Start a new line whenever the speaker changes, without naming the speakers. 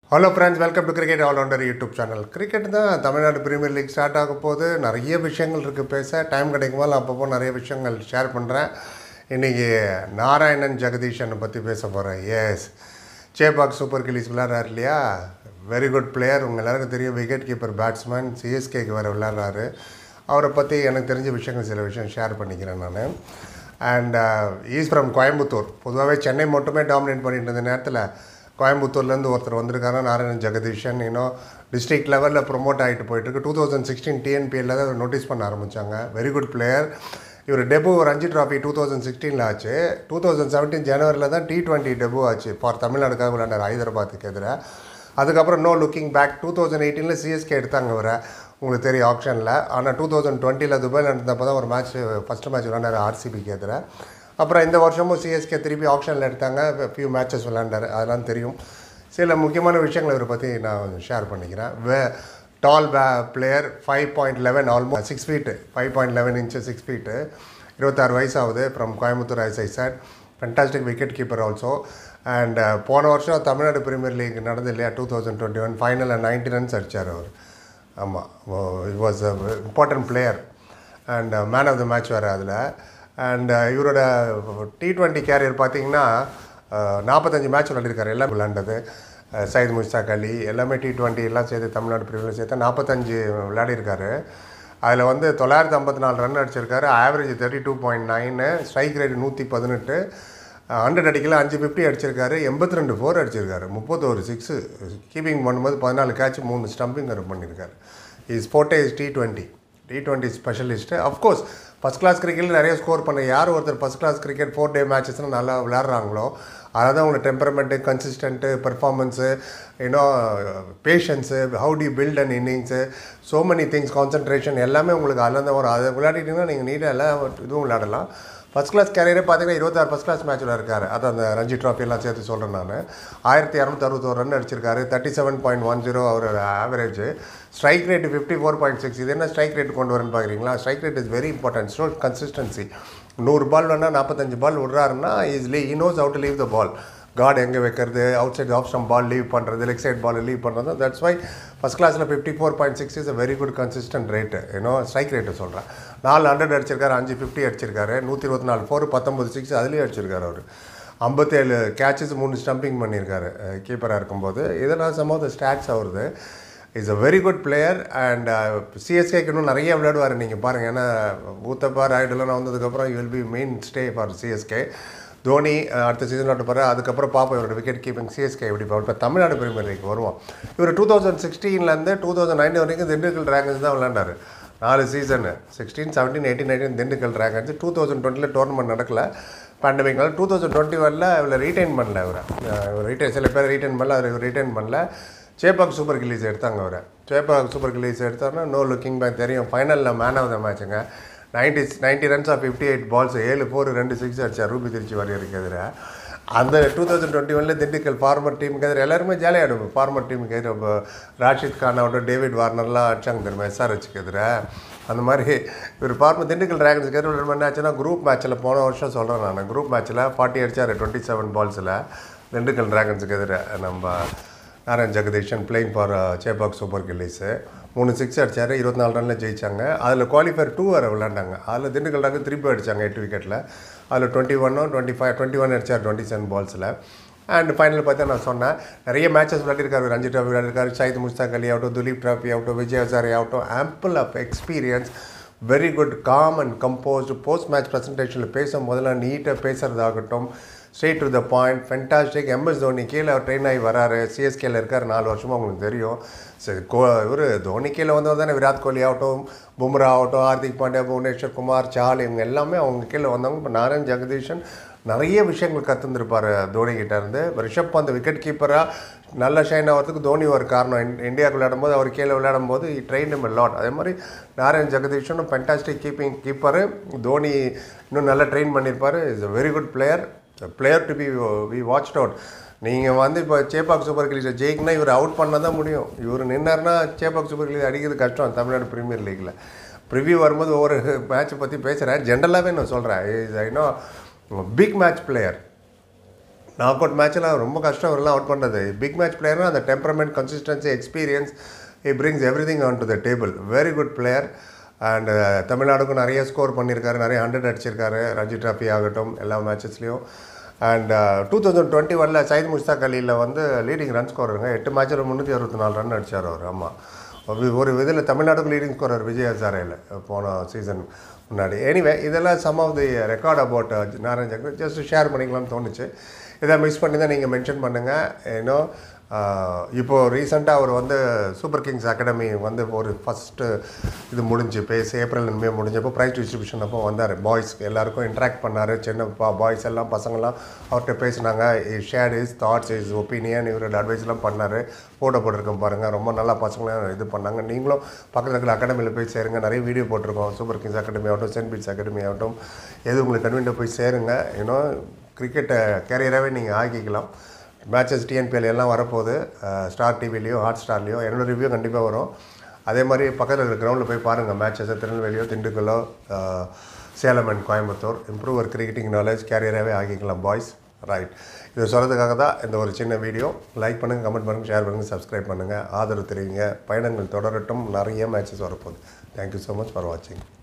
hello friends welcome to cricket allrounder YouTube channel cricket தான் Tamil Nadu premier league start ஆக போது நிறைய விஷயங்கள் இருக்குது பேச டைம் கிடைக்கும் போது அப்பப்போ நிறைய விஷயங்கள் ஷேர் பண்ணுறேன் இன்றைக்கி நாராயணன் ஜெகதீஷனை பற்றி பேச போகிறேன் எஸ் சேபாக் சூப்பர் கில்லிஸ் விளையாடுறாரு இல்லையா வெரி குட் பிளேயர் உங்கள் எல்லாருக்கும் தெரியும் விக்கெட் கீப்பர் பேட்ஸ்மேன் சிஎஸ்கேக்கு வேறு விளையாடுறாரு அவரை பற்றி எனக்கு தெரிஞ்ச விஷயங்கள் சில விஷயம் ஷேர் பண்ணிக்கிறேன் நான் அண்ட் ஈஸ் ஃப்ரம் கோயம்புத்தூர் பொதுவாகவே சென்னை மட்டுமே டாமினேட் பண்ணிட்டு இருந்த நேரத்தில் கோயம்புத்தூர்லேருந்து ஒருத்தர் வந்திருக்காரு நாராயணன் ஜெகதீஷன் இன்னும் டிஸ்ட்ரிக்ட் லெவலில் ப்ரொமோட் ஆகிட்டு போயிட்டுருக்கு டூ தௌசண்ட் சிக்ஸ்டீன் டிஎன்பிஎல்ல தான் நோட்டீஸ் பண்ண ஆரம்பித்தாங்க வெரி குட் பிளேயர் இவர் டெபு ஒரு அஞ்சு ட்ராஃபி டூ தௌசண்ட் சிக்ஸ்டீனில் ஆச்சு டூ தௌசண்ட் செவன்டீன் ஜனவரியில் தான் டி டுவெண்ட்டி டெபு ஆச்சு ஃபார் தமிழ்நாடுக்காக விளையாண்டார் ஹைதராபாத்துக்கு எதிராக அதுக்கப்புறம் no looking back two thousand எயிட்டீனில் சிஎஸ்கே எடுத்தாங்க அவரை உங்களுக்கு தெரியும் ஆப்ஷனில் ஆனால் டூ தௌசண்ட் டுவெண்ட்டியில் துபாயில் நடந்தப்போ தான் ஒரு மேட்ச் ஃபஸ்ட்டு மேட்ச் விளையாண்டார் ஆர்சிபிக்கு எதிராக அப்புறம் இந்த வருஷமும் சிஎஸ்கே திருப்பி ஆப்ஷனில் எடுத்தாங்க ஃபியூ மேட்சஸ் விளையாண்டார் அதெல்லாம் தெரியும் சில முக்கியமான விஷயங்களை இவரை பற்றி நான் ஷேர் பண்ணிக்கிறேன் வே டால் பே player five point eleven almost six feet five point eleven inch six feet இருபத்தாறு வயசு ஆகுது from Coimbatore is a sir fantastic wicket keeper also and போன வருஷம் தமிழ்நாடு பிரீமியர் லீக் நடந்தது இல்லையா டூ தௌசண்ட் டுவெண்ட்டி ஒன் ஃபைனலில் நைன்டி ரன்ஸ் அடித்தார் அவர் ஆமாம் it was a important player and man of the match வேறு அதில் அண்ட் இவரோட டி டுவெண்ட்டி கேரியர் பார்த்தீங்கன்னா நாற்பத்தஞ்சு மேட்ச் விளையாடிருக்காரு எல்லாம் விளையாண்டது சயித் முஸ்தாக் அலி எல்லாமே டி டுவெண்ட்டி எல்லாம் சேர்த்து தமிழ்நாடு பிரிவில் சேர்த்து நாற்பத்தஞ்சு விளையாடிருக்காரு அதில் வந்து தொள்ளாயிரத்தி ஐம்பத்தி நாலு ரன் அடிச்சிருக்காரு average thirty two point nine strike rate நூற்றி பதினெட்டு ஹண்ட்ரட் அடிக்கல அஞ்சு ஃபிஃப்டி அடிச்சிருக்காரு எண்பத்தி ரெண்டு ஃபோர் அடிச்சிருக்காரு முப்பத்தோரு சிக்ஸு கீப்பிங் பண்ணும்போது பதினாலு கேட்ச் மூணு ஸ்டம்பிங் பண்ணியிருக்காரு is forte is T twenty T twenty specialist of course first class கிரிக்கெட்டில் நிறைய ஸ்கோர் பண்ண யார் ஒருத்தர் first class cricket four day மேட்சஸ்லாம் நல்லா விளையாடுறாங்களோ அதை தான் உங்களோட temperament consistent performance you know patience how to build and innings so many things concentration எல்லாமே உங்களுக்கு அதில் தான் வரும் அதை விளையாடிட்டிங்கன்னா நீங்கள் நீட்டாக எல்லா இதுவும் விளையாடலாம் ஃபஸ்ட் கிளாஸ் கேரியரே பார்த்தீங்கன்னா இருபத்தாறு ஃபஸ்ட் கிளாஸ் மேட்ச்சில் இருக்கார் அது அந்த ரஞ்சி ட்ராஃபி எல்லாம் சேர்த்து சொல்கிறேன் நான் ஆயிரத்தி இரநூத்தி அறுபத்தோரு ரன் அடிச்சிருக்காரு thirty seven point one zero அவரோட average strike rate fifty four point six இது என்ன ஸ்ட்ரைக் ரேட் கொண்டு வரேன்னு பார்க்குறீங்களா strike rate is very important so consistency நூறு பால் வேணால் நாற்பத்தஞ்சு பால் விட்றாருன்னா இஸ் லீ இ knows out leave the ball guard எங்கே வைக்கிறது outside off stump ball leave பண்ணுறது லெக் சைட் பால் லீவ் பண்ணுறது தட்ஸ் வை ஃபஸ்ட் கிளாஸில் fifty four point six is a very good consistent rate ஏன்னோ strike rate சொல்கிறேன் நாலு hundred அடிச்சிருக்காரு அஞ்சு ஃபிஃப்டி அடிச்சிருக்காரு நூற்றி இருபத்தி நாலு ஃபோர் பத்தொம்பது சிக்ஸ் அதுலேயும் அடிச்சிருக்காரு அவர் ஐம்பத்தேழு கேட்சஸ் மூணு ஸ்டம்பிங் பண்ணியிருக்காரு கீப்பராக இருக்கும்போது இதெல்லாம் சம் ஆஃப் த ஸ்டாட்ஸ் அவருது is a very good player and சிஎஸ்கேக்கு இன்னும் நிறைய விளையாடுவார் நீங்கள் பாருங்கள் ஏன்னா ஊத்தப்பா ராய்டுலாம் வந்ததுக்கப்புறம் you will be mainstay for CSK Dhoni அடுத்த சீசன் விளையாட்டு அதுக்கப்புறம் பார்ப்போம் இவரோட விக்கெட் கீப்பிங் சிஎஸ்கே எப்படி இப்போ தமிழ்நாடு பிரீமியர் லீக் வருவோம் இவர் டூ தௌசண்ட் சிக்ஸ்டீன்லேருந்து டூ தௌசண்ட் நைன்டீன் வரைக்கும் திண்டுக்கல் ட்ராகன்ஸ் தான் விளையாண்டார் நாலு season sixteen seventeen eighteen nineteen Dindigul Dragons two thousand டுவெண்ட்டியில் டோர்னமெண்ட் நடக்கல பேண்டமிக்னால டூ தௌசண்ட் டுவெண்ட்டி ஒனில் இவரை ரீட்டைன் பண்ணல இவரை இவர் ரீட்டைன் சில பேர் ரீட்டைன் பண்ணல அவர் ரீட்டைன் பண்ணல சேப்பாக் சூப்பர் கில்லிஸ் எடுத்தாங்க அவரை சேப்பாக் சூப்பர் கில்லிஸ் எடுத்தாருன்னா நோ லுக்கிங் பேக் தெரியும் ஃபைனலில் மேன் ஆஃப் த மேட்சுங்க ninety ninety runs of fifty eight balls ஏழு ஃபோர் ரெண்டு சிக்ஸ் அடிச்சார் ரூபி திருச்சி வாரியருக்கு எதிராக அந்த டூ தௌசண்ட் டுவெண்ட்டி ஒனில் திண்டுக்கல் ஃபார்மர் டீமுக்கு எதிராக எல்லாருமே ஜாலியாக ஆடுவோம் ஃபார்மர் டீமுக்கு எதிராக ராஷித் கான் ஆகட்டும் டேவிட் வார்னர்லாம் அடிச்சாங்க தெரியுமா எஸ்ஆர்ஹெச்சுக்கு எதிராக அந்த மாதிரி ஒரு ஃபார்மர் திண்டுக்கல் ட்ராகன்ஸுக்கு எதிராக என்ன ஆச்சுன்னா குரூப் மேட்ச்சில் போன வருஷம் சொல்கிறேன் நான் குரூப் மேட்ச்சில் ஃபார்ட்டி அடிச்சார் டுவெண்ட்டி செவன் பால்ஸில் திண்டுக்கல் ட்ராகன்ஸுக்கு எதிராக நம்ம Narayan Jagadeesan playing for Chepauk Super Gillies மூணு சிக்ஸ் அடித்தார் இருபத்தி நாலு ரனில் ஜெயிச்சாங்க அதில் குவாலிஃபயர் டூ வரை விளாண்டாங்க அதில் திண்டுக்கல் டாக்கு திருப்பி அடித்தாங்க எட்டு விக்கெட்டில் அதில் டுவெண்ட்டி ஒன்னும் டுவெண்ட்டி ஃபைவ் டுவெண்ட்டி ஒன் அடிச்சார் டுவெண்ட்டி செவன் பால்ஸில் அண்ட் ஃபைனல் பார்த்தா நான் சொன்னேன் நிறைய மேட்சஸ் விளையாடிருக்காரு ரஞ்சி ட்ராஃபி விளையாடிருக்காரு ஷாயித் முஸ்தாக் அலி ஆகட்டும் துலீப் ட்ராஃபி ஆகட்டும் விஜய் ஹசாரி ஆகட்டும் ample of experience very good calm and composed post match ப்ரெசன்டேஷனில் பேசும் போதெல்லாம் நீட்டாக பேசுகிறதாகட்டும் straight to the point fantastic MS Dhoni கீழே அவர் ட்ரெயின் ஆகி வராரு சிஎஸ்கேல இருக்கார் நாலு வருஷமாக உங்களுக்கு தெரியும் சரி கோ இவர் தோனி கீழே வந்தவர் தானே விராட் கோலி ஆகட்டும் பும்ரா ஆகட்டும் ஹார்திக் பாண்டியா புவனேஸ்வர் குமார் சால் இவங்க எல்லாமே அவங்க கீழே வந்தவங்க இப்போ நாராயண் ஜெகதீஷன் நிறைய விஷயங்கள் கற்றுந்துருப்பார் தோனி கிட்ட இருந்து ரிஷப் பந்த் விக்கெட் கீப்பராக நல்ல ஷைன் ஆகிறதுக்கு தோனி ஒரு காரணம் இந்தியாவுக்கு விளையாடும் போது அவர் கீழே விளையாடும் போது ட்ரெயின் இம் லாட் அதே மாதிரி நாராயண் ஜெகதீஷனும் ஃபென்டாஸ்டிக் கீப்பிங் கீப்பரு தோனி இன்னும் நல்லா ட்ரெயின் பண்ணியிருப்பார் is a very good player player to be we watch out நீங்கள் வந்து இப்போ சேப்பாக் சூப்பர் கிளீஸை ஜெயிக்கனா இவர் அவுட் பண்ண தான் முடியும் இவர் நின்னார்னா சேப்பாக் சூப்பர் கிளீஸ் அடிக்கிறது கஷ்டம் தமிழ்நாடு ப்ரீமியர் லீக்கில் ப்ரிவியூ வரும்போது ஒவ்வொரு மேட்ச்சை பற்றி பேசுகிறேன் ஜென்ரலாகவே நான் சொல்கிறேன் is I know big match player knock out மேட்ச்சில் ரொம்ப கஷ்டம் அவரெல்லாம் அவுட் பண்ணுறது பிக் மேட்ச் பிளேயர்னா அந்த temperament consistency experience he brings everything on to the table very good player and தமிழ்நாடுக்கும் நிறைய ஸ்கோர் பண்ணியிருக்காரு நிறைய ஹண்ட்ரட் அடிச்சிருக்காரு ரஞ்சி டிராஃபி ஆகட்டும் எல்லா மேட்சஸ்லேயும் அண்ட் டூ தௌசண்ட் டுவெண்ட்டி ஒனில் சயித் முஸ்தாக் அலியில் வந்து லீடிங் ரன் ஸ்கோருங்க எட்டு மேட்ச்சில் முந்நூற்றி அறுபத்தி நாலு ரன் அடிச்சார் அவர் ஆமாம் ஒரு ஒரு இதில் தமிழ்நாடுக்கு லீடிங் ஸ்கோரர் விஜய் ஹசாரேல போன சீசன் முன்னாடி எனிவே இதெல்லாம் some of the record about Narayan ஜெகத் ஜஸ்ட் ஷேர் பண்ணிக்கலாம்னு தோணுச்சு இதை மிஸ் பண்ணி தான் நீங்கள் மென்ஷன் பண்ணுங்கள் ஏன்னோ இப்போது ரீசெண்டாக அவர் வந்து சூப்பர் கிங்ஸ் அகாடமி வந்து ஒரு ஃபஸ்ட்டு இது முடிஞ்சு பேசி ஏப்ரல் மே முடிஞ்சப்போ ப்ரைஸ் டிஸ்ட்ரிபியூஷன் அப்போ வந்தார் பாய்ஸ் எல்லாருக்கும் இன்ட்ராக்ட் பண்ணார் சின்ன பாய்ஸ் எல்லாம் பசங்கள்லாம் அவர்கிட்ட பேசினாங்க share is thoughts is opinion இவரோட அட்வைஸ்லாம் பண்ணார் ஃபோட்டோ போட்டிருக்கோம் பாருங்கள் ரொம்ப நல்லா பசங்களாம் இது பண்ணாங்க நீங்களும் பக்கத்தில் இருக்கிற அகாடமியில் போய் சேருங்க நிறைய வீடியோ போட்டிருக்கோம் சூப்பர் கிங்ஸ் அகாடமி ஆகட்டும் சென்ட் பீட்ஸ் அகாடமி ஆகட்டும் எது உங்களுக்கு கன்வீனியாக போய் சேருங்க ஏன்னோ கிரிக்கெட்டை கேரியராகவே நீங்கள் ஆக்கிக்கலாம் மேட்சஸ் டிஎன்பிஎல் எல்லாம் வரப்போகுது ஸ்டார் டிவிலையோ ஹாட் ஸ்டார்லேயோ என்னோடய ரிவ்யூ கண்டிப்பாக வரும் அதே மாதிரி பக்கத்தில் இருக்கிற கிரவுண்டில் போய் பாருங்கள் மேட்சஸ் திருநெல்வேலியோ திண்டுக்கல்லோ அஹ், Salem and Coimbatore improve your cricketing knowledge கேரியராகவே ஆக்கிக்கலாம் பாய்ஸ் ரைட் இது சொல்கிறதுக்காக தான் இந்த ஒரு சின்ன வீடியோ லைக் பண்ணுங்கள் கமெண்ட் பண்ணுங்கள் ஷேர் பண்ணுங்கள் சப்ஸ்கிரைப் பண்ணுங்கள் ஆதரவு தெரிவிங்க பயணங்கள் தொடரட்டும் நிறைய மேட்சஸ் வரப்போகுது தேங்க்யூ ஸோ மச் ஃபார் வாட்சிங்